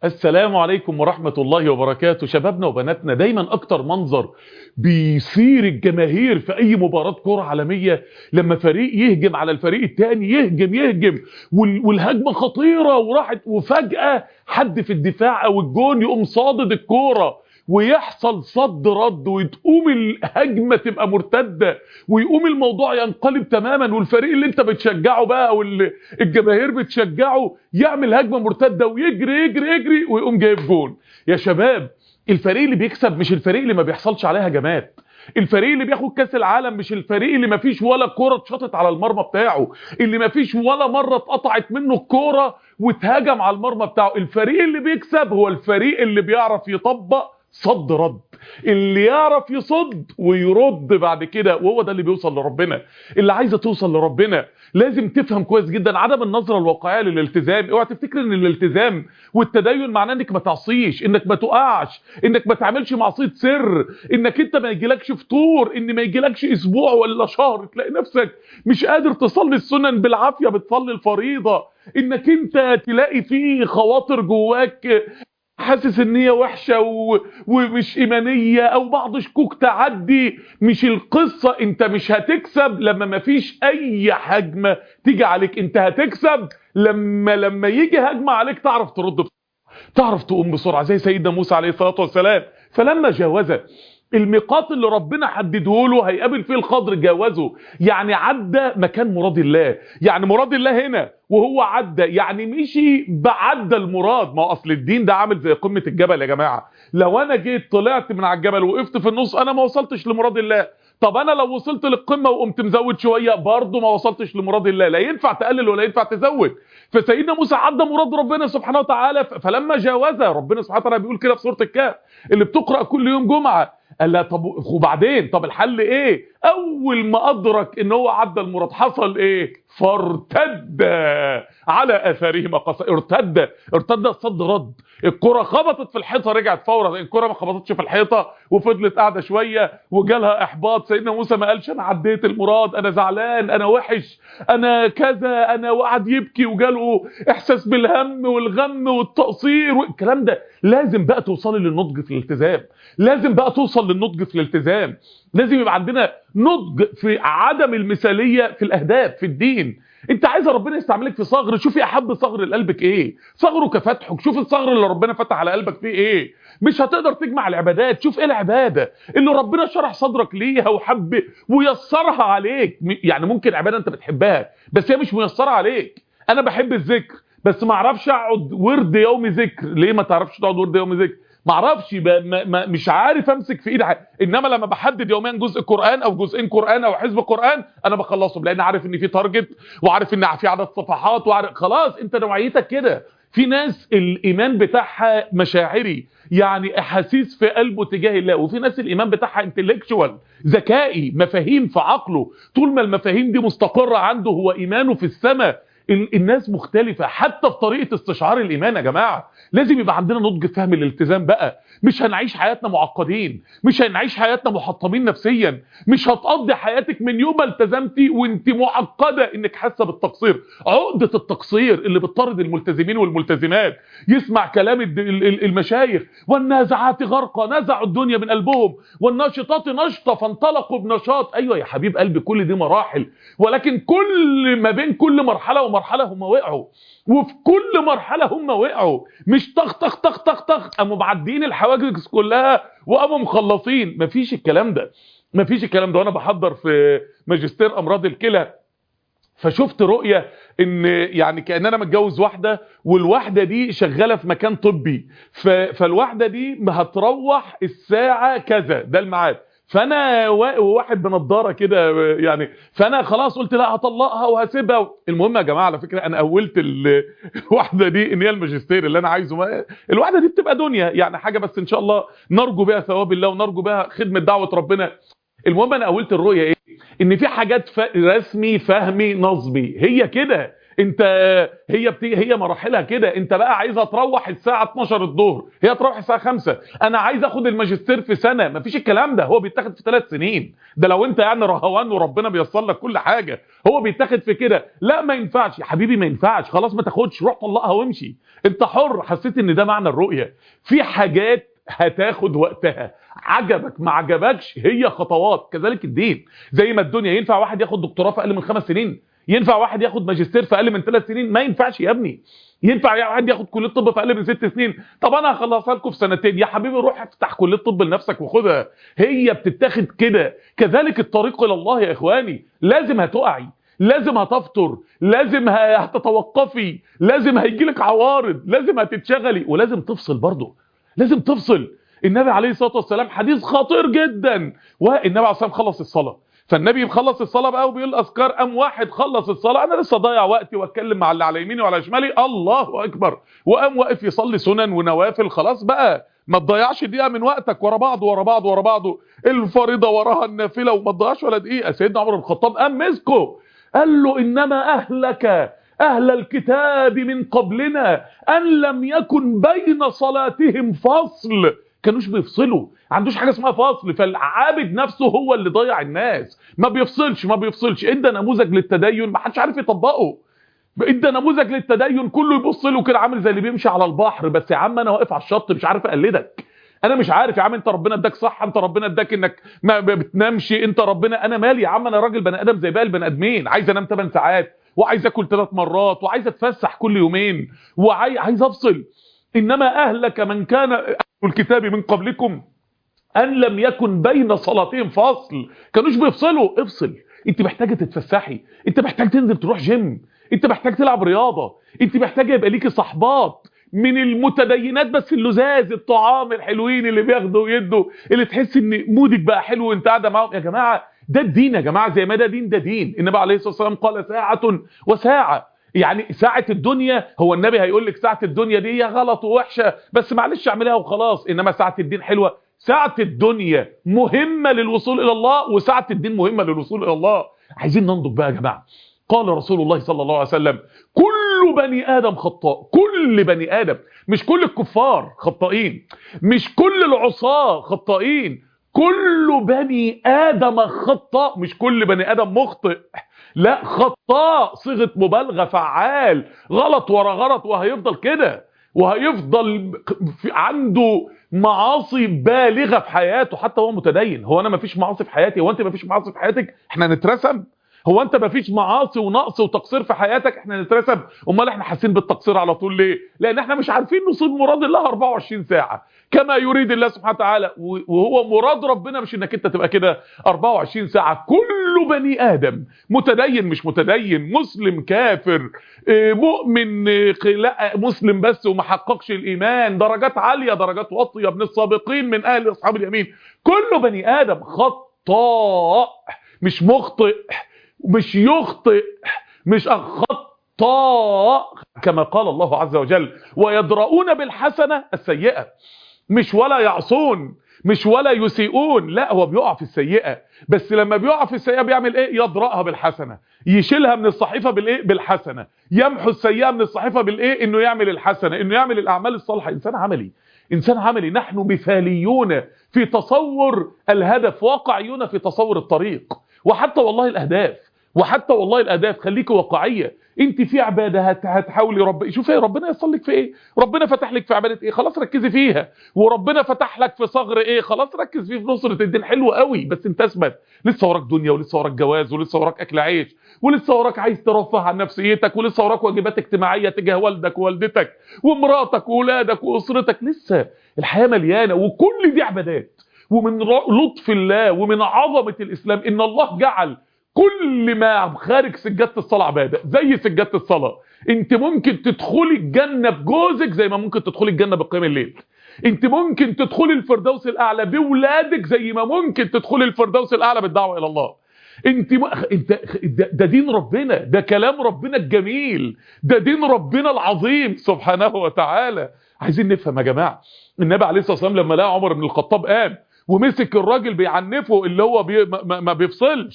السلام عليكم ورحمة الله وبركاته شبابنا وبناتنا دايما اكتر منظر بيثير الجماهير في اي مباراة كرة عالمية لما فريق يهجم على الفريق التاني يهجم يهجم وال- والهجمة خطيرة وراحت وفجأة حد في الدفاع او الجون يقوم صادد الكورة ويحصل صد رد وتقوم الهجمة تبقى مرتدة ويقوم الموضوع ينقلب تماما والفريق اللي انت بتشجعه بقى او اللي الجماهير بتشجعه يعمل هجمة مرتدة ويجري يجري يجري ويقوم جايب جون يا شباب الفريق اللي بيكسب مش الفريق اللي ما بيحصلش عليه هجمات الفريق اللي بياخد كاس العالم مش الفريق اللي ما فيش ولا كرة اتشطت على المرمى بتاعه اللي ما فيش ولا مرة اتقطعت منه الكرة واتهجم على المرمى بتاعه الفريق اللي بيكسب هو الفريق اللي بيعرف يطبق صد رد اللي يعرف يصد ويرد بعد كده وهو ده اللي بيوصل لربنا اللي عايزه توصل لربنا لازم تفهم كويس جدا عدم النظره الواقعيه للالتزام اوعى تفتكر ان الالتزام والتدين معناه انك ما تعصيش انك ما تقعش انك ما تعملش معصيه سر انك انت ما يجيلكش فطور ان ما يجيلكش اسبوع ولا شهر تلاقي نفسك مش قادر تصلي السنن بالعافيه بتصلي الفريضه انك انت تلاقي فيه خواطر جواك حاسس ان هي وحشه و... ومش ايمانيه او بعض شكوك تعدي مش القصه انت مش هتكسب لما مفيش اي هجمه تيجي عليك انت هتكسب لما لما يجي هجمه عليك تعرف ترد بسرعه تعرف تقوم بسرعه زي سيدنا موسى عليه الصلاه والسلام فلما جاوز الميقات اللي ربنا حدده له هيقابل فيه الخضر جاوزه يعني عدى مكان مراد الله يعني مراد الله هنا وهو عدى يعني مشي بعدى المراد ما هو اصل الدين ده عامل زي قمه الجبل يا جماعه لو انا جيت طلعت من على الجبل وقفت في النص انا ما وصلتش لمراد الله طب انا لو وصلت للقمه وقمت مزود شويه برضه ما وصلتش لمراد الله لا ينفع تقلل ولا ينفع تزود فسيدنا موسى عدى مراد ربنا سبحانه وتعالى ف- فلما جاوزها ربنا سبحانه وتعالى بيقول كده في سوره الكهف اللي بتقرا كل يوم جمعه قال لا طب وبعدين طب الحل ايه اول ما ادرك ان هو عدى المراد حصل ايه فارتد على اثارهما قص ارتد ارتد الصد رد الكره خبطت في الحيطه رجعت فورا الكره ما خبطتش في الحيطه وفضلت قاعده شويه وجالها احباط سيدنا موسى ما قالش انا عديت المراد انا زعلان انا وحش انا كذا انا وقعد يبكي وجاله احساس بالهم والغم والتقصير والكلام ده لازم بقى توصلي للنضج في الالتزام لازم بقى توصل للنضج في الالتزام لازم يبقى عندنا نضج في عدم المثاليه في الاهداف في الدين انت عايز ربنا يستعملك في صغر شوفي احب صغر لقلبك ايه صغره كفتحك شوف الصغر اللي ربنا فتح على قلبك فيه ايه مش هتقدر تجمع العبادات شوف ايه العباده اللي ربنا شرح صدرك ليها وحب ويسرها عليك م- يعني ممكن عباده انت بتحبها بس هي مش ميسره عليك انا بحب الذكر بس ما اعرفش اقعد ورد يومي ذكر ليه ما تعرفش تقعد ورد يومي ذكر ما اعرفش ب- ما ما مش عارف امسك في ايدي حاجة. انما لما بحدد يوميا جزء قران او جزئين قران او حزب قران انا بخلصهم لان عارف ان في تارجت وعارف ان في عدد صفحات وعارف خلاص انت نوعيتك كده في ناس الايمان بتاعها مشاعري يعني احاسيس في قلبه تجاه الله وفي ناس الايمان بتاعها انتلكشوال ذكائي مفاهيم في عقله طول ما المفاهيم دي مستقره عنده هو ايمانه في السماء ال- الناس مختلفة حتى في طريقة استشعار الإيمان يا جماعة لازم يبقى عندنا نضج في فهم الالتزام بقى مش هنعيش حياتنا معقدين مش هنعيش حياتنا محطمين نفسيا مش هتقضي حياتك من يوم ما التزمتي وانت معقدة انك حاسة بالتقصير عقدة التقصير اللي بتطرد الملتزمين والملتزمات يسمع كلام الد- ال- ال- المشايخ والنازعات غرقا نزعوا الدنيا من قلبهم والناشطات نشطة فانطلقوا بنشاط ايوه يا حبيب قلبي كل دي مراحل ولكن كل ما بين كل مرحلة ومرحلة هم وقعوا وفي كل مرحلة هم وقعوا مش طخ طخ طخ طخ طخ قاموا معديين الحواجز كلها وقاموا مخلصين مفيش الكلام ده مفيش الكلام ده وانا بحضر في ماجستير امراض الكلى فشفت رؤية ان يعني كأن انا متجوز واحدة والواحدة دي شغالة في مكان طبي ف- فالواحدة دي هتروح الساعة كذا ده الميعاد فانا وا- واحد بنضاره كده يعني فانا خلاص قلت لا هطلقها وهسيبها المهم يا جماعه على فكره انا اولت ال- الواحده دي ان هي الماجستير اللي انا عايزه ما- الواحده دي بتبقى دنيا يعني حاجه بس ان شاء الله نرجو بها ثواب الله ونرجو بها خدمه دعوه ربنا المهم انا اولت الرؤيه ايه ان في حاجات ف... رسمي فهمي نظمي هي كده انت هي بتيجي هي مراحلها كده انت بقى عايزها تروح الساعه 12 الظهر هي تروح الساعه 5 انا عايز اخد الماجستير في سنه مفيش الكلام ده هو بيتاخد في ثلاث سنين ده لو انت يعني رهوان وربنا بيصل لك كل حاجه هو بيتاخد في كده لا ما ينفعش يا حبيبي ما ينفعش خلاص ما تاخدش روح طلقها وامشي انت حر حسيت ان ده معنى الرؤيه في حاجات هتاخد وقتها عجبك ما عجبكش هي خطوات كذلك الدين زي ما الدنيا ينفع واحد ياخد دكتوراه في اقل من خمس سنين ينفع واحد ياخد ماجستير في اقل من ثلاث سنين ما ينفعش يا ابني ينفع واحد ياخد كليه طب في اقل من ست سنين طب انا هخلصها لكم في سنتين يا حبيبي روح افتح كليه طب لنفسك وخدها هي بتتاخد كده كذلك الطريق الى الله يا اخواني لازم هتقعي لازم هتفطر لازم هتتوقفي لازم هيجي لك عوارض لازم هتتشغلي ولازم تفصل برضه لازم تفصل النبي عليه الصلاه والسلام حديث خطير جدا والنبي عليه الصلاه والسلام خلص الصلاه فالنبي مخلص الصلاه بقى وبيقول اذكار قام واحد خلص الصلاه انا لسه ضايع وقتي واتكلم مع اللي على يميني وعلى شمالي الله اكبر وقام واقف يصلي سنن ونوافل خلاص بقى ما تضيعش دقيقه من وقتك ورا بعض ورا بعض ورا بعض الفريضه وراها النافله وما تضيعش ولا دقيقه سيدنا عمر بن الخطاب قام مسكه قال له انما اهلك اهل الكتاب من قبلنا ان لم يكن بين صلاتهم فصل كانوش بيفصلوا عندوش حاجه اسمها فصل فالعابد نفسه هو اللي ضيع الناس ما بيفصلش ما بيفصلش ادى نموذج للتدين ما حدش عارف يطبقه ادى نموذج للتدين كله يبص له كده عامل زي اللي بيمشي على البحر بس يا عم انا واقف على الشط مش عارف اقلدك انا مش عارف يا عم انت ربنا اداك صحه انت ربنا اداك انك ما بتنامش انت ربنا انا مالي يا عم انا راجل بني ادم زي باقي البني ادمين عايز انام 8 ساعات وعايز اكل ثلاث مرات وعايز اتفسح كل يومين وعايز افصل انما اهلك من كان اهل الكتاب من قبلكم ان لم يكن بين صلاتهم فصل كانوش بيفصلوا افصل انت محتاجه تتفسحي انت محتاج تنزل تروح جيم انت محتاج تلعب رياضه انت محتاجه يبقى ليكي صحبات من المتدينات بس اللزاز الطعام الحلوين اللي بياخدوا ويدوا اللي تحس ان مودك بقى حلو وانت قاعده معاهم يا جماعه ده الدين يا جماعه زي ما ده دين ده دين النبي عليه الصلاه والسلام قال ساعه وساعه يعني ساعة الدنيا هو النبي هيقول لك ساعة الدنيا دي غلط ووحشة بس معلش اعملها وخلاص انما ساعة الدين حلوة ساعة الدنيا مهمة للوصول الى الله وساعة الدين مهمة للوصول الى الله عايزين ننضج بقى يا جماعة قال رسول الله صلى الله عليه وسلم كل بني آدم خطاء كل بني آدم مش كل الكفار خطائين مش كل العصاة خطائين كل بني آدم خطاء مش كل بني آدم مخطئ لا خطاء صيغة مبالغة فعال غلط ورا غلط وهيفضل كده وهيفضل عنده معاصي بالغة في حياته حتى هو متدين هو انا مفيش معاصي في حياتي هو انت مفيش معاصي في حياتك احنا نترسم هو انت مفيش معاصي ونقص وتقصير في حياتك احنا نترسم امال احنا حاسين بالتقصير على طول ليه لان احنا مش عارفين نصيب مراد الله 24 ساعه كما يريد الله سبحانه وتعالى وهو مراد ربنا مش انك انت تبقى كده 24 ساعه كل بني ادم متدين مش متدين مسلم كافر مؤمن لا مسلم بس وما حققش الايمان درجات عاليه درجات واطيه من السابقين من اهل اصحاب اليمين كل بني ادم خطاء مش مخطئ مش يخطئ مش خطاء كما قال الله عز وجل ويدرؤون بالحسنة السيئة مش ولا يعصون مش ولا يسيئون لا هو بيقع في السيئة بس لما بيقع في السيئة بيعمل ايه يدرأها بالحسنة يشيلها من الصحيفة بالايه بالحسنة يمحو السيئة من الصحيفة بالايه انه يعمل الحسنة انه يعمل الاعمال الصالحة انسان عملي انسان عملي نحن مثاليون في تصور الهدف واقعيون في تصور الطريق وحتى والله الاهداف وحتى والله الاهداف خليك واقعيه انت في عباده هت هتحاولي رب شوفي ربنا يصل لك في ايه ربنا فتح لك في عباده ايه خلاص ركزي فيها وربنا فتح لك في صغر ايه خلاص ركز فيه في نصره الدين حلو قوي بس انت اثبت لسه وراك دنيا ولسه وراك جواز ولسه وراك اكل عيش ولسه وراك عايز ترفه عن نفسيتك ولسه وراك واجبات اجتماعيه تجاه والدك ووالدتك ومراتك واولادك واسرتك لسه الحياه مليانه وكل دي عبادات ومن لطف الله ومن عظمه الاسلام ان الله جعل كل ما خارج سجادة الصلاة عبادة زي سجادة الصلاة انت ممكن تدخلي الجنة بجوزك زي ما ممكن تدخلي الجنة بقيام الليل انت ممكن تدخلي الفردوس الاعلى بولادك زي ما ممكن تدخلي الفردوس الاعلى بالدعوة الى الله انت م... انت ده دين ربنا ده كلام ربنا الجميل ده دين ربنا العظيم سبحانه وتعالى عايزين نفهم يا جماعه النبي عليه الصلاه والسلام لما لقى عمر بن الخطاب قام ومسك الراجل بيعنفه اللي هو بي ما, ما بيفصلش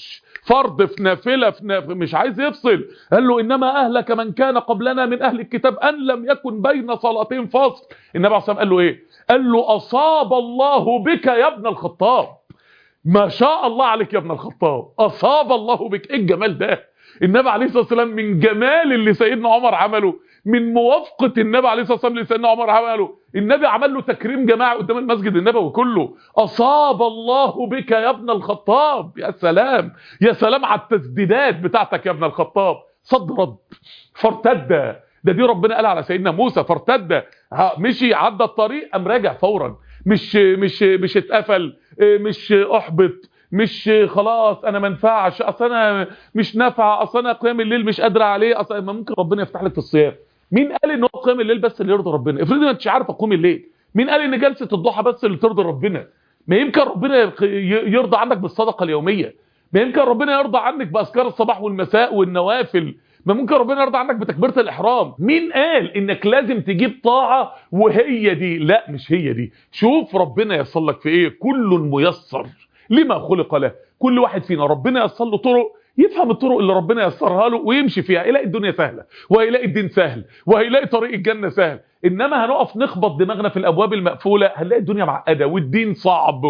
فرض في نافله في نافلة مش عايز يفصل قال له انما اهلك من كان قبلنا من اهل الكتاب ان لم يكن بين صلاتين فاصل النبي عليه الصلاه والسلام قال له ايه قال له اصاب الله بك يا ابن الخطاب ما شاء الله عليك يا ابن الخطاب اصاب الله بك ايه الجمال ده النبي عليه الصلاه والسلام من جمال اللي سيدنا عمر عمله من موافقه النبي عليه الصلاه والسلام لسيدنا عمر عمله النبي عمل له تكريم جماعي قدام المسجد النبوي كله اصاب الله بك يا ابن الخطاب يا سلام يا سلام على التسديدات بتاعتك يا ابن الخطاب صد رد فارتد ده دي ربنا قال على سيدنا موسى فارتد مشي عدى الطريق قام راجع فورا مش مش مش اتقفل مش احبط مش خلاص انا ما ينفعش اصل انا مش نافع اصل انا قيام الليل مش قادره عليه اصل ما ممكن ربنا يفتح لك في الصيام مين قال ان هو قيام الليل بس اللي يرضي ربنا افرض ما انتش عارف اقوم الليل مين قال ان جلسه الضحى بس اللي ترضي ربنا ما يمكن ربنا يرضى عنك بالصدقه اليوميه ما يمكن ربنا يرضى عنك باذكار الصباح والمساء والنوافل ما ممكن ربنا يرضى عنك بتكبيره الاحرام مين قال انك لازم تجيب طاعه وهي دي لا مش هي دي شوف ربنا يصل لك في ايه كل ميسر لما خلق له كل واحد فينا ربنا يصل له طرق يفهم الطرق اللي ربنا يسرها له ويمشي فيها يلاقي الدنيا سهله وهيلاقي الدين سهل وهيلاقي طريق الجنه سهل انما هنقف نخبط دماغنا في الابواب المقفوله هنلاقي الدنيا معقده والدين صعب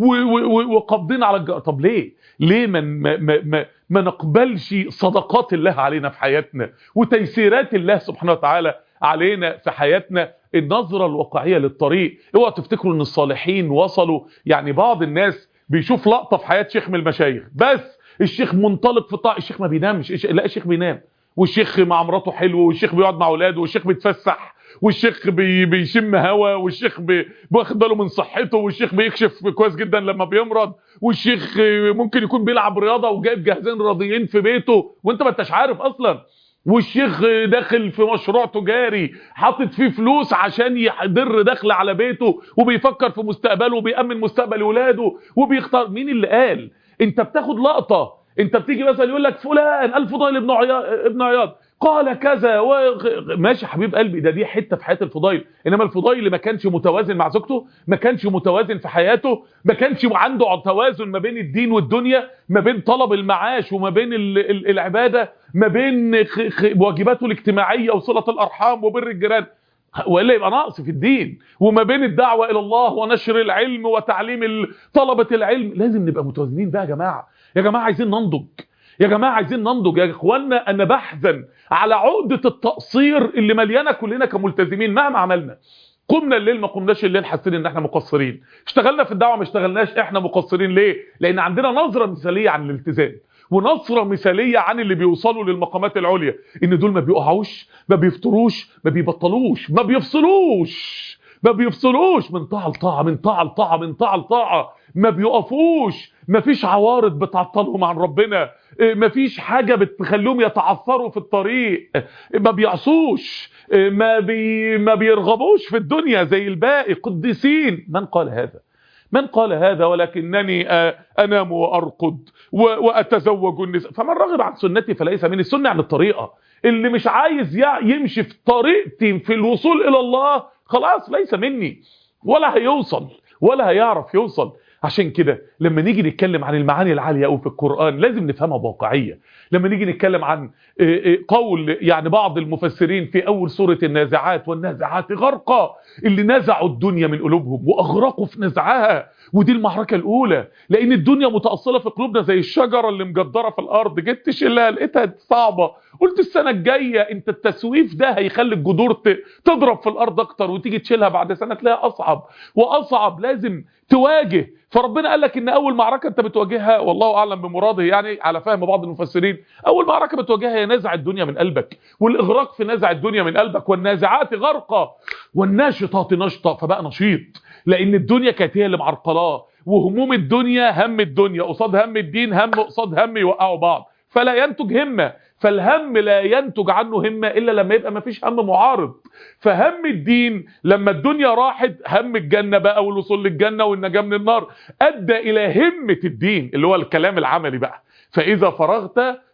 وقابضين على الج... طب ليه ليه ما ما ما ما نقبلش صدقات الله علينا في حياتنا وتيسيرات الله سبحانه وتعالى علينا في حياتنا النظره الواقعيه للطريق اوعوا تفتكروا ان الصالحين وصلوا يعني بعض الناس بيشوف لقطه في حياه شيخ من المشايخ بس الشيخ منطلق في الطاعه الشيخ ما بينامش لا الشيخ بينام والشيخ مع مراته حلو والشيخ بيقعد مع اولاده والشيخ بيتفسح والشيخ بي بيشم هوا والشيخ بياخد باله من صحته والشيخ بيكشف كويس جدا لما بيمرض والشيخ ممكن يكون بيلعب رياضه وجايب جهازين رياضيين في بيته وانت ما انتش عارف اصلا والشيخ داخل في مشروع تجاري حاطط فيه فلوس عشان يحضر دخل على بيته وبيفكر في مستقبله وبيأمن مستقبل ولاده وبيختار مين اللي قال انت بتاخد لقطه انت بتيجي مثلا يقول لك فلان الفضيل ابن عياض ابن عياض قال كذا و... ماشي حبيب قلبي ده دي حته في حياه الفضيل انما الفضيل اللي ما كانش متوازن مع زوجته ما كانش متوازن في حياته ما كانش عنده توازن ما بين الدين والدنيا ما بين طلب المعاش وما بين ال... ال... العباده ما بين خ... خ... واجباته الاجتماعيه وصله الارحام وبر الجيران والا يبقى نقص في الدين وما بين الدعوه الى الله ونشر العلم وتعليم طلبه العلم لازم نبقى متوازنين بقى يا جماعه يا جماعه عايزين ننضج يا جماعه عايزين ننضج يا اخوانا انا بحزن على عقده التقصير اللي مليانه كلنا كملتزمين مهما عملنا قمنا الليل ما قمناش الليل حاسين ان احنا مقصرين اشتغلنا في الدعوه ما اشتغلناش احنا مقصرين ليه لان عندنا نظره مثاليه عن الالتزام ونظره مثاليه عن اللي بيوصلوا للمقامات العليا ان دول ما بيقعوش ما بيفطروش ما بيبطلوش ما بيفصلوش ما بيفصلوش من طاعه لطاعه من طاعه لطاعه من طاعه لطاعه ما بيقفوش ما فيش عوارض بتعطلهم عن ربنا ما فيش حاجه بتخليهم يتعثروا في الطريق ما بيعصوش ما بي ما بيرغبوش في الدنيا زي الباقي قديسين من قال هذا من قال هذا ولكنني انام وارقد واتزوج النساء فمن رغب عن سنتي فليس مني السنه عن الطريقه اللي مش عايز يمشي في طريقتي في الوصول الى الله خلاص ليس مني ولا هيوصل ولا هيعرف يوصل عشان كده لما نيجي نتكلم عن المعاني العاليه قوي في القران لازم نفهمها بواقعيه لما نيجي نتكلم عن قول يعني بعض المفسرين في اول سوره النازعات والنازعات غرقا اللي نزعوا الدنيا من قلوبهم واغرقوا في نزعها ودي المعركه الاولى لان الدنيا متاصله في قلوبنا زي الشجره اللي مجدره في الارض جيت تشيلها لقيتها صعبه قلت السنه الجايه انت التسويف ده هيخلي الجذور تضرب في الارض اكتر وتيجي تشيلها بعد سنه تلاقيها اصعب واصعب لازم تواجه فربنا قال لك ان اول معركه انت بتواجهها والله اعلم بمراده يعني على فهم بعض المفسرين اول معركه بتواجهها هي نزع الدنيا من قلبك والاغراق في نزع الدنيا من قلبك والنازعات غرقا والناشطات نشطا فبقى نشيط لان الدنيا كانت هي اللي معرقلاه وهموم الدنيا هم الدنيا قصاد هم الدين هم قصاد هم يوقعوا بعض فلا ينتج همه فالهم لا ينتج عنه همه الا لما يبقى ما فيش هم معارض فهم الدين لما الدنيا راحت هم الجنه بقى والوصول للجنه والنجاه من النار ادى الى همه الدين اللي هو الكلام العملي بقى فاذا فرغت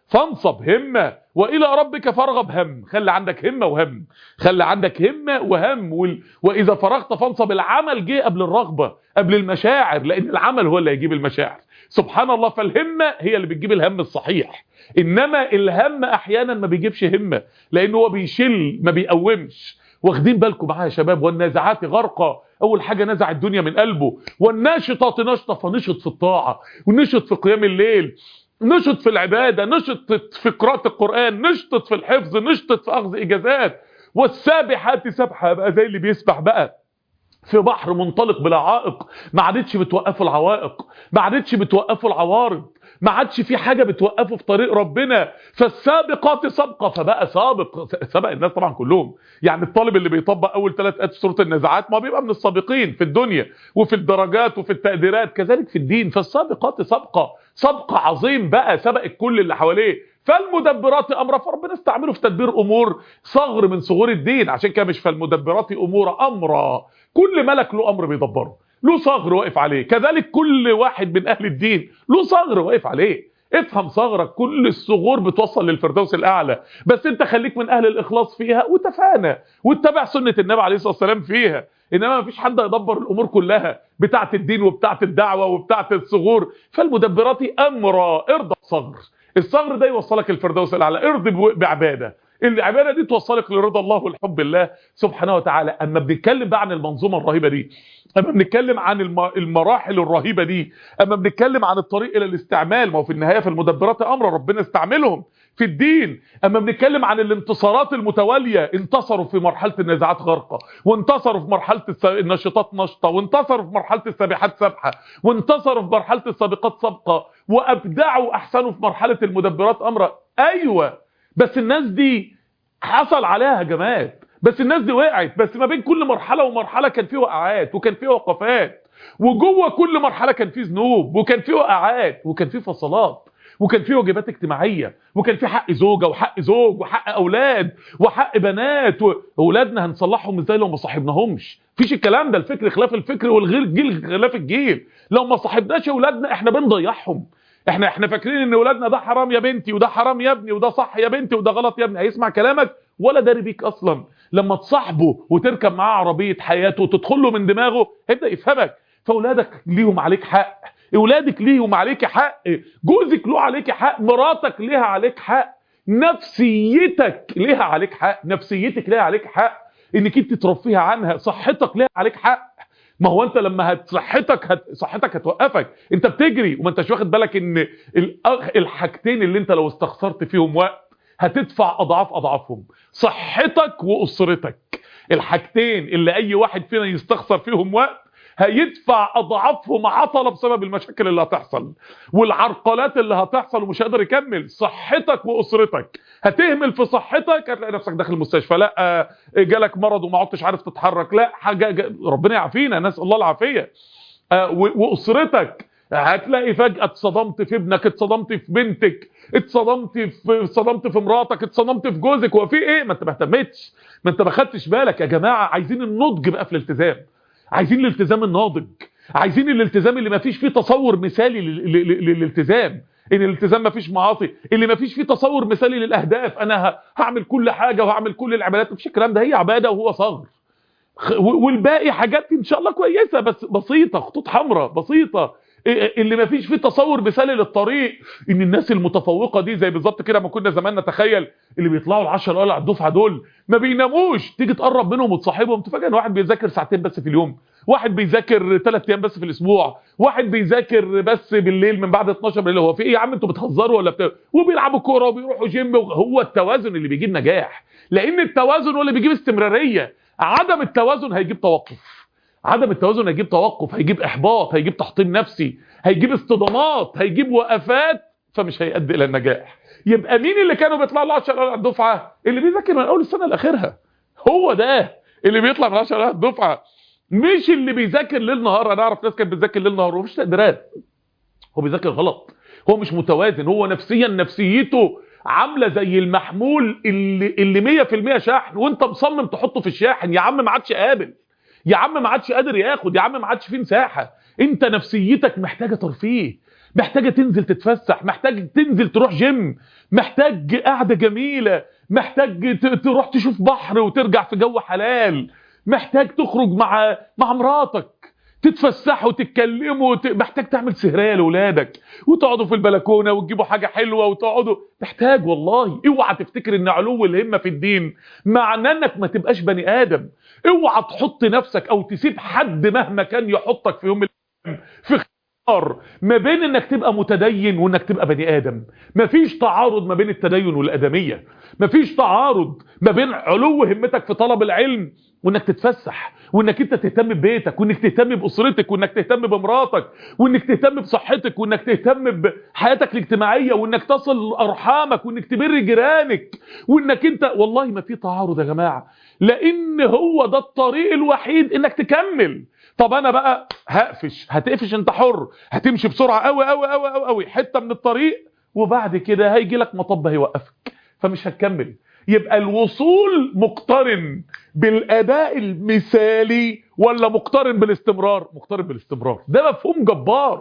فانصب همة والى ربك فارغب هم خلي عندك همة وهم خلي عندك همة وهم وال... واذا فرغت فانصب العمل جه قبل الرغبة قبل المشاعر لان العمل هو اللي هيجيب المشاعر سبحان الله فالهمة هي اللي بتجيب الهم الصحيح انما الهم احيانا ما بيجيبش همة لانه هو بيشل ما بيقومش واخدين بالكم معايا يا شباب والنازعات غرقا اول حاجه نزع الدنيا من قلبه والناشطات نشطه فنشط في الطاعه ونشط في قيام الليل نشط في العباده نشط في قراءه القران نشط في الحفظ نشط في اخذ اجازات والسابحات سبحه بقى زي اللي بيسبح بقى في بحر منطلق بلا عائق ما عادتش بتوقفه العوائق ما عادتش بتوقفه العوارض ما عادش في حاجة بتوقفه في طريق ربنا فالسابقات سبقة فبقى سابق سبق الناس طبعا كلهم يعني الطالب اللي بيطبق اول ثلاث ايات في سوره النزعات ما بيبقى من السابقين في الدنيا وفي الدرجات وفي التقديرات كذلك في الدين فالسابقات سبقة سبق عظيم بقى سبق الكل اللي حواليه فالمدبرات امرا فربنا استعمله في تدبير امور صغر من صغور الدين عشان كده مش فالمدبرات امور امرا كل ملك له امر بيدبره له صغر واقف عليه كذلك كل واحد من اهل الدين له صغر واقف عليه افهم صغرك كل الصغور بتوصل للفردوس الاعلى بس انت خليك من اهل الاخلاص فيها وتفانى واتبع سنه النبي عليه الصلاه والسلام فيها انما مفيش حد يدبر الامور كلها بتاعه الدين وبتاعه الدعوه وبتاعه الصغور فالمدبرات امرا ارضى بصغر الصغر ده يوصلك الفردوس الاعلى ارضي بعباده العباده دي توصلك لرضا الله والحب الله سبحانه وتعالى اما بنتكلم بقى عن المنظومه الرهيبه دي اما بنتكلم عن المراحل الرهيبه دي اما بنتكلم عن الطريق الى الاستعمال ما هو في النهايه في المدبرات امر ربنا استعملهم في الدين اما بنتكلم عن الانتصارات المتواليه انتصروا في مرحله النزاعات غرقه وانتصروا في مرحله النشطات نشطه وانتصروا في مرحله السابحات سبحه وانتصروا في مرحله السابقات سبقه وابدعوا احسنوا في مرحله المدبرات امر ايوه بس الناس دي حصل عليها هجمات بس الناس دي وقعت بس ما بين كل مرحلة ومرحلة كان في وقعات وكان في وقفات وجوه كل مرحلة كان في ذنوب وكان في وقعات وكان في فصلات وكان في واجبات اجتماعية وكان في حق زوجة وحق زوج وحق اولاد وحق بنات واولادنا هنصلحهم ازاي لو ما صاحبناهمش فيش الكلام ده الفكر خلاف الفكر والغير جيل خلاف الجيل لو ما صاحبناش اولادنا احنا بنضيعهم احنا احنا فاكرين ان اولادنا ده حرام يا بنتي وده حرام يا ابني وده صح يا بنتي وده غلط يا ابني هيسمع كلامك ولا داري بيك اصلا لما تصاحبه وتركب معاه عربيه حياته وتدخل له من دماغه هيبدا يفهمك فاولادك ليهم عليك حق اولادك ليهم عليك حق جوزك له عليك حق مراتك ليها عليك حق نفسيتك ليها عليك حق نفسيتك ليها عليك حق انك انت ترفيها عنها صحتك ليها عليك حق ما هو انت لما هت صحتك هت صحتك هتوقفك انت بتجري وما انتش واخد بالك ان الحاجتين اللي انت لو استخسرت فيهم وقت هتدفع اضعاف اضعافهم صحتك واسرتك الحاجتين اللي اي واحد فينا يستخسر فيهم وقت هيدفع اضعافهم عطله بسبب المشاكل اللي هتحصل والعرقلات اللي هتحصل ومش قادر يكمل صحتك واسرتك هتهمل في صحتك هتلاقي نفسك داخل المستشفى لا جالك مرض وما عدتش عارف تتحرك لا حاجه ربنا يعافينا نسال الله العافيه واسرتك هتلاقي فجأة اتصدمت في ابنك اتصدمت في بنتك اتصدمت في اتصدمت في مراتك اتصدمت في جوزك هو في ايه ما انت ما اهتمتش ما انت ما خدتش بالك يا جماعه عايزين النضج بقى في الالتزام عايزين الالتزام الناضج عايزين الالتزام اللي ما فيش فيه تصور مثالي للالتزام ان الالتزام ما فيش معاصي اللي ما فيش فيه تصور مثالي للاهداف انا هعمل كل حاجه وهعمل كل العبادات مفيش الكلام ده هي عباده وهو صغر والباقي حاجات ان شاء الله كويسه بس بسيطه خطوط حمراء بسيطه اللي ما فيش فيه تصور مثالي للطريق ان الناس المتفوقه دي زي بالظبط كده ما كنا زمان نتخيل اللي بيطلعوا العشر الاوائل على الدفعه دول ما بيناموش تيجي تقرب منهم وتصاحبهم تفاجئ ان واحد بيذاكر ساعتين بس في اليوم واحد بيذاكر ثلاث ايام بس في الاسبوع واحد بيذاكر بس بالليل من بعد 12 بالليل هو في ايه يا عم انتوا بتهزروا ولا بتاع وبيلعبوا كوره وبيروحوا جيم هو التوازن اللي بيجيب نجاح لان التوازن هو اللي بيجيب استمراريه عدم التوازن هيجيب توقف عدم التوازن هيجيب توقف هيجيب احباط هيجيب تحطيم نفسي هيجيب اصطدامات هيجيب وقفات فمش هيؤدي الى النجاح يبقى مين اللي كانوا بيطلعوا ل 10 على الدفعه اللي بيذاكر من اول السنه لاخرها هو ده اللي بيطلع من 10 على الدفعه مش اللي بيذاكر ليل نهار انا اعرف ناس كانت بتذاكر ليل نهار ومفيش تقديرات هو بيذاكر غلط هو مش متوازن هو نفسيا نفسيته عامله زي المحمول اللي اللي 100% شحن وانت مصمم تحطه في الشاحن يا عم ما عادش قابل يا عم ما عادش قادر ياخد يا عم ما عادش فيه مساحه انت نفسيتك محتاجه ترفيه محتاجة تنزل تتفسح محتاج تنزل تروح جيم محتاج قعدة جميلة محتاج تروح تشوف بحر وترجع في جو حلال محتاج تخرج مع مع مراتك تتفسحوا وتتكلموا وت... محتاج تعمل سهريه لاولادك وتقعدوا في البلكونه وتجيبوا حاجه حلوه وتقعدوا محتاج والله اوعى تفتكر ان علو الهمه في الدين معناه انك ما تبقاش بني ادم اوعى تحط نفسك او تسيب حد مهما كان يحطك في يوم القيامه في خيار ما بين انك تبقى متدين وانك تبقى بني ادم مفيش تعارض ما بين التدين والادميه مفيش تعارض ما بين علو همتك في طلب العلم وانك تتفسح وانك انت تهتم ببيتك وانك تهتم باسرتك وانك تهتم بمراتك وانك تهتم بصحتك وانك تهتم بحياتك الاجتماعيه وانك تصل ارحامك وانك تبر جيرانك وانك انت والله ما في تعارض يا جماعه لان هو ده الطريق الوحيد انك تكمل طب انا بقى هقفش هتقفش انت حر هتمشي بسرعه قوي قوي قوي قوي قوي حته من الطريق وبعد كده هيجي لك مطب هيوقفك فمش هتكمل يبقى الوصول مقترن بالاداء المثالي ولا مقترن بالاستمرار مقترن بالاستمرار ده مفهوم جبار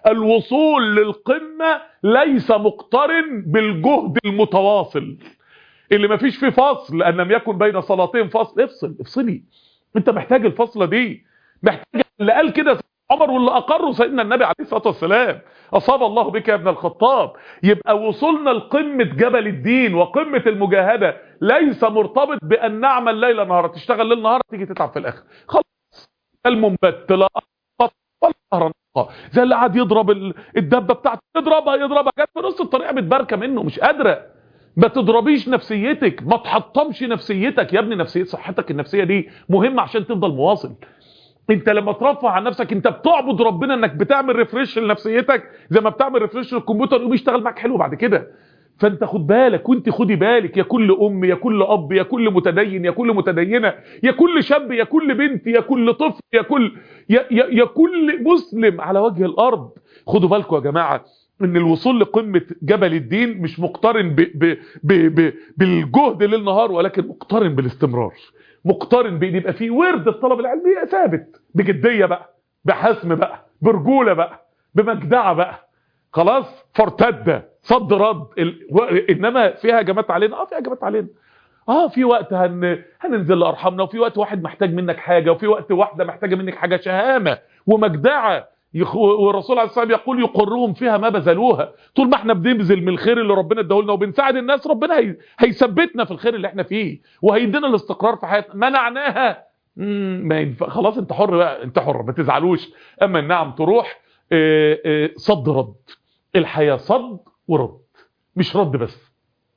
الوصول للقمه ليس مقترن بالجهد المتواصل اللي مفيش فيه فصل لان لم يكن بين صلاتين فصل افصل افصلي انت محتاج الفصله دي محتاج اللي قال كده عمر واللي اقره سيدنا النبي عليه الصلاه والسلام اصاب الله بك يا ابن الخطاب يبقى وصولنا لقمه جبل الدين وقمه المجاهده ليس مرتبط بان نعمل ليل نهار تشتغل ليل نهار تيجي تتعب في الاخر خلاص المنبت لا ولا نهر زي اللي قاعد يضرب الدبه بتاعته يضربها يضربها جت في نص الطريق متباركه منه مش قادره ما تضربيش نفسيتك ما تحطمش نفسيتك يا ابني نفسيه صحتك النفسيه دي مهمه عشان تفضل مواصل انت لما ترفع عن نفسك انت بتعبد ربنا انك بتعمل ريفريش لنفسيتك زي ما بتعمل ريفريش للكمبيوتر يقوم يشتغل معاك حلو بعد كده فانت خد بالك وانت خدي بالك يا كل ام يا كل اب يا كل متدين يا كل متدينه يا كل شاب يا كل بنت يا كل طفل يا كل يا, يا, يا كل مسلم على وجه الارض خدوا بالكم يا جماعه ان الوصول لقمه جبل الدين مش مقترن ب ب ب ب بالجهد ليل نهار ولكن مقترن بالاستمرار مقترن بان يبقى في ورد الطلب العلمي ثابت بجديه بقى بحسم بقى برجوله بقى بمجدعه بقى خلاص فارتد صد رد ال... و... انما فيها هجمات علينا اه فيها هجمات علينا اه في وقت هن... هننزل لارحامنا وفي وقت واحد محتاج منك حاجه وفي وقت واحده محتاجه منك حاجه شهامه ومجدعه يخ... والرسول عليه الصلاه والسلام يقول يقرهم فيها ما بذلوها طول ما احنا بنبذل من الخير اللي ربنا اداهولنا وبنساعد الناس ربنا هي... هيثبتنا في الخير اللي احنا فيه وهيدينا الاستقرار في حياتنا منعناها مم... ما ينفع خلاص انت حر بقى انت حر ما تزعلوش اما النعم تروح اه اه صد رد الحياه صد ورد مش رد بس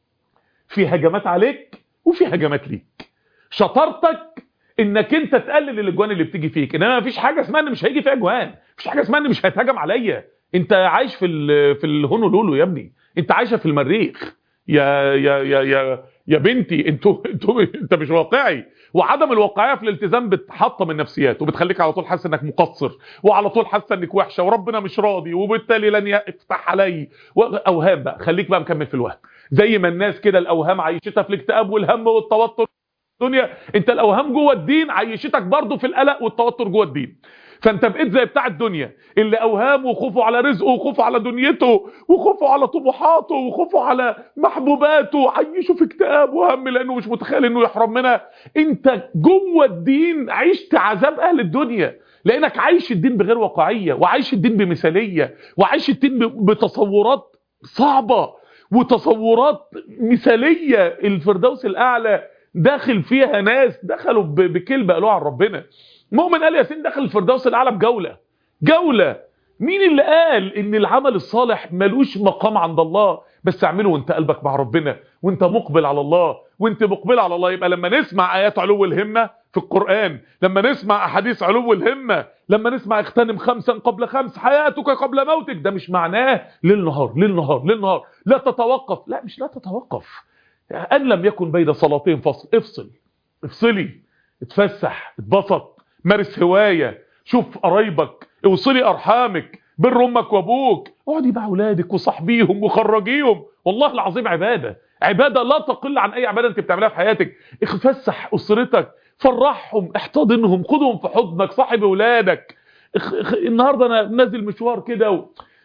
في هجمات عليك وفي هجمات ليك شطارتك انك انت تقلل الاجوان اللي بتيجي فيك انما مفيش حاجه اسمها ان مش هيجي فيها اجوان مفيش حاجه اسمها ان مش هيتهاجم عليا انت عايش في ال في الهونولولو يا ابني انت عايشه في المريخ يا يا يا يا يا بنتي انتوا انتوا انت مش واقعي وعدم الواقعيه في الالتزام بتحطم النفسيات وبتخليك على طول حاسس انك مقصر وعلى طول حاسس انك وحشه وربنا مش راضي وبالتالي لن يفتح علي اوهام بقى خليك بقى مكمل في الوهم زي ما الناس كده الاوهام عيشتها في الاكتئاب والهم والتوتر الدنيا انت الاوهام جوه الدين عيشتك برضه في القلق والتوتر جوه الدين فانت بقيت زي بتاع الدنيا اللي اوهامه وخوفه على رزقه وخوفه على دنيته وخوفه على طموحاته وخوفه على محبوباته عيشه في اكتئاب وهم لانه مش متخيل انه يحرم منها انت جوه الدين عشت عذاب اهل الدنيا لانك عايش الدين بغير واقعيه وعايش الدين بمثاليه وعايش الدين بتصورات صعبه وتصورات مثاليه الفردوس الاعلى داخل فيها ناس دخلوا بكلمه قالوها عن ربنا مؤمن قال ياسين دخل الفردوس الاعلى بجوله جوله مين اللي قال ان العمل الصالح ملوش مقام عند الله بس اعمله وانت قلبك مع ربنا وانت مقبل على الله وانت مقبل على الله يبقى لما نسمع ايات علو الهمه في القرآن لما نسمع احاديث علو الهمة لما نسمع اغتنم خمسا قبل خمس حياتك قبل موتك ده مش معناه ليل نهار ليل نهار ليل نهار لا تتوقف لا مش لا تتوقف ان لم يكن بين صلاتين فصل افصل افصلي اتفسح اتبسط مارس هواية شوف قرايبك اوصلي ارحامك بر امك وابوك اقعدي مع اولادك وصاحبيهم وخرجيهم والله العظيم عباده عباده لا تقل عن اي عباده انت بتعملها في حياتك افسح اسرتك فرحهم احتضنهم خدهم في حضنك صاحب اولادك النهارده انا نازل مشوار كده و...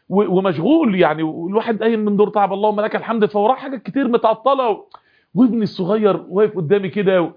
ومشغول يعني الواحد قايم من دور تعب اللهم لك الحمد فوراه حاجات كتير متعطله و... وابني الصغير واقف قدامي كده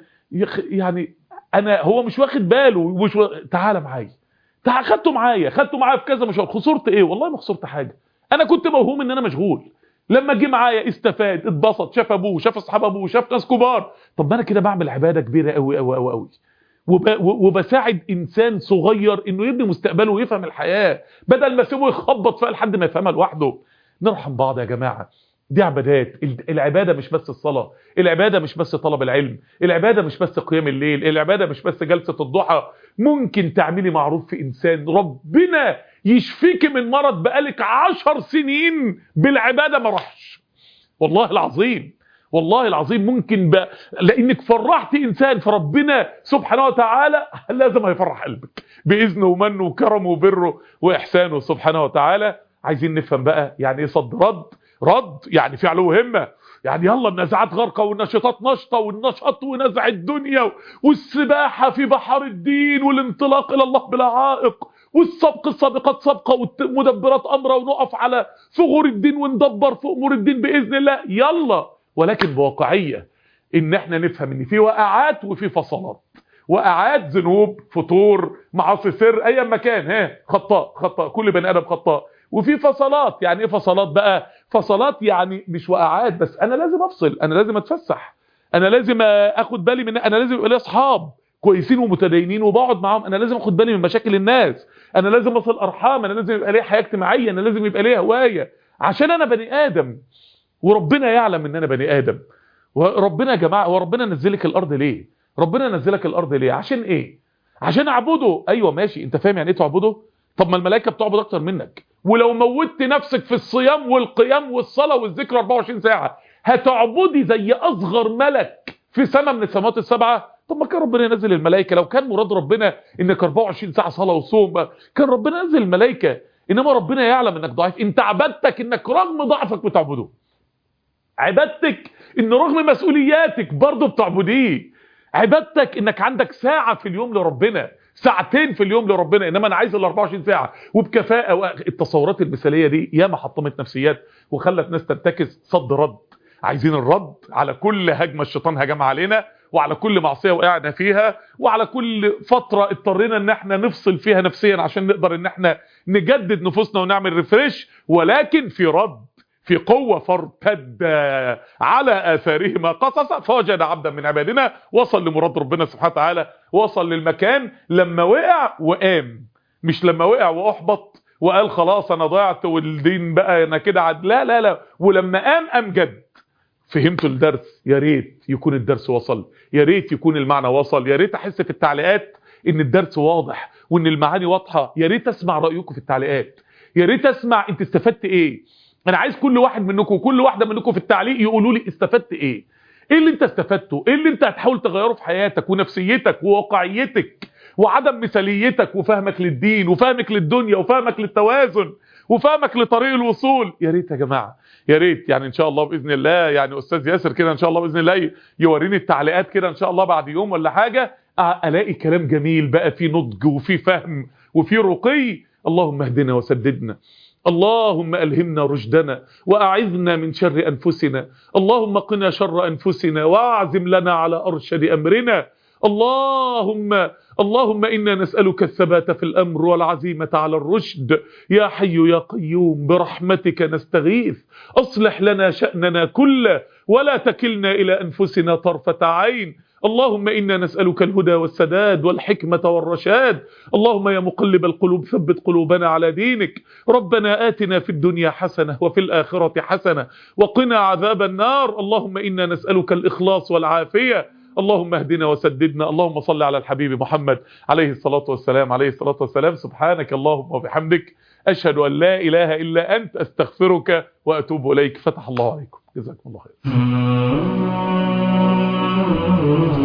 يعني انا هو مش واخد باله ومش و... تعالى معايا تعال خدته معايا خدته معايا في كذا مشوار خسرت ايه والله ما خسرت حاجه انا كنت موهوم ان انا مشغول لما جه معايا استفاد اتبسط شاف ابوه شاف اصحاب ابوه شاف ناس كبار طب ما انا كده بعمل عباده كبيره قوي قوي قوي قوي وب... وبساعد انسان صغير انه يبني مستقبله ويفهم الحياه بدل ما اسيبه يخبط فيها لحد ما يفهمها لوحده نرحم بعض يا جماعه دي عبادات العبادة مش بس الصلاة العبادة مش بس طلب العلم العبادة مش بس قيام الليل العبادة مش بس جلسة الضحى ممكن تعملي معروف في إنسان ربنا يشفيك من مرض بقالك عشر سنين بالعبادة ما راحش والله العظيم والله العظيم ممكن ب... لانك فرحت انسان فربنا سبحانه وتعالى لازم هيفرح قلبك باذنه ومنه وكرمه وبره واحسانه سبحانه وتعالى عايزين نفهم بقى يعني ايه صد رد رد يعني فعل وهمه يعني يلا النزعات غرقة والنشاطات نشطة والنشاط ونزع الدنيا والسباحة في بحر الدين والانطلاق إلى الله بلا عائق والسبق السابقات سابقة والمدبرات أمرة ونقف على ثغور الدين وندبر في أمور الدين بإذن الله يلا ولكن بواقعية إن احنا نفهم إن في وقعات وفي فصلات وقعات ذنوب فطور معاصي سر أي مكان ها خطاء خطاء كل بني آدم خطاء وفي فصلات يعني ايه فصلات بقى فصلات يعني مش وقعات بس انا لازم افصل انا لازم اتفسح انا لازم اخد بالي من انا لازم يبقى لي اصحاب كويسين ومتدينين وبقعد معاهم انا لازم اخد بالي من مشاكل الناس انا لازم اصل ارحام انا لازم يبقى لي حياه اجتماعيه انا لازم يبقى لي هوايه عشان انا بني ادم وربنا يعلم ان انا بني ادم وربنا يا جماعه هو ربنا نزلك الارض ليه ربنا نزلك الارض ليه عشان ايه عشان اعبده ايوه ماشي انت فاهم يعني ايه تعبده طب ما الملائكه بتعبد اكتر منك ولو موتت نفسك في الصيام والقيام والصلاه والذكر 24 ساعه هتعبدي زي اصغر ملك في سماء من السماوات السبعه طب ما كان ربنا ينزل الملائكه لو كان مراد ربنا انك 24 ساعه صلاه وصوم كان ربنا ينزل الملائكه انما ربنا يعلم انك ضعيف انت عبادتك انك رغم ضعفك بتعبده عبادتك ان رغم مسؤولياتك برضه بتعبديه عبادتك انك عندك ساعه في اليوم لربنا ساعتين في اليوم لربنا انما انا عايز ال 24 ساعه وبكفاءه التصورات المثاليه دي ياما حطمت نفسيات وخلت ناس ترتكز صد رد عايزين الرد على كل هجمه الشيطان هجم علينا وعلى كل معصيه وقعنا فيها وعلى كل فتره اضطرينا ان احنا نفصل فيها نفسيا عشان نقدر ان احنا نجدد نفوسنا ونعمل ريفريش ولكن في رد في قوة فارتد على آثارهما قصصا فوجد عبدا من عبادنا وصل لمراد ربنا سبحانه وتعالى وصل للمكان لما وقع وقام مش لما وقع وأحبط وقال خلاص أنا ضيعت والدين بقى أنا كده عد لا لا لا ولما قام قام جد فهمتوا الدرس يا ريت يكون الدرس وصل يا ريت يكون المعنى وصل يا ريت احس في التعليقات ان الدرس واضح وان المعاني واضحه يا ريت اسمع رايكم في التعليقات يا ريت اسمع انت استفدت ايه انا عايز كل واحد منكم وكل واحده منكم في التعليق يقولوا لي استفدت ايه ايه اللي انت استفدته ايه اللي انت هتحاول تغيره في حياتك ونفسيتك وواقعيتك وعدم مثاليتك وفهمك للدين وفهمك للدنيا وفهمك للتوازن وفهمك لطريق الوصول يا ريت يا جماعه يا ريت يعني ان شاء الله باذن الله يعني استاذ ياسر كده ان شاء الله باذن الله يوريني التعليقات كده ان شاء الله بعد يوم ولا حاجه الاقي كلام جميل بقى فيه نضج وفيه فهم وفيه رقي اللهم اهدنا وسددنا اللهم ألهمنا رشدنا وأعذنا من شر أنفسنا اللهم قنا شر أنفسنا وأعزم لنا على أرشد أمرنا اللهم اللهم إنا نسألك الثبات في الأمر والعزيمة على الرشد يا حي يا قيوم برحمتك نستغيث أصلح لنا شأننا كله ولا تكلنا إلى أنفسنا طرفة عين اللهم إنا نسألك الهدى والسداد والحكمة والرشاد اللهم يا مقلب القلوب ثبت قلوبنا على دينك ربنا آتنا في الدنيا حسنة وفي الآخرة حسنة وقنا عذاب النار اللهم إنا نسألك الإخلاص والعافية اللهم اهدنا وسددنا اللهم صل على الحبيب محمد عليه الصلاة والسلام عليه الصلاة والسلام سبحانك اللهم وبحمدك أشهد أن لا إله إلا أنت أستغفرك وأتوب إليك فتح الله عليكم جزاكم الله خير